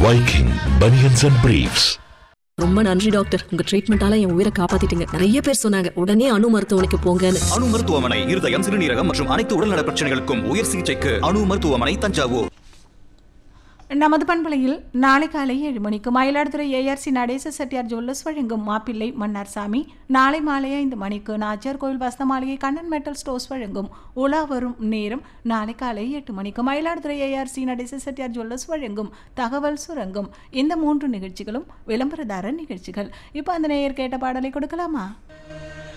Viking Bunions and Briefs. ரொம்ப நன்றி doctor உங்க ட்ரீட்மெண்டால என் உயிரை காப்பாத்திட்டீங்க நிறைய பேர் சொன்னாங்க உடனே அணு மருத்துவமனைக்கு போங்கன்னு அணு மருத்துவமனை இருதயம் சிறுநீரகம் மற்றும் அனைத்து உடல்நல பிரச்சனைகளுக்கும் உயர் சிகிச்சைக்கு அணு மருத்துவமனை தஞ்சாவூர் நமது பண்பலையில் நாளை காலை ஏழு மணிக்கு மயிலாடுதுறை ஏஆர்சி நடேச செட்டியார் ஜுவல்லர்ஸ் வழங்கும் மாப்பிள்ளை மன்னார்சாமி நாளை மாலை ஐந்து மணிக்கு நாச்சியார் கோயில் வசந்த மாளிகை கண்ணன் மெட்டல் ஸ்டோர்ஸ் வழங்கும் உலா வரும் நேரம் நாளை காலை எட்டு மணிக்கு மயிலாடுதுறை ஏஆர்சி நடேச செட்டியார் ஜுவல்லர்ஸ் வழங்கும் தகவல் சுரங்கம் இந்த மூன்று நிகழ்ச்சிகளும் விளம்பரதார நிகழ்ச்சிகள் இப்போ அந்த நேயர் கேட்ட பாடலை கொடுக்கலாமா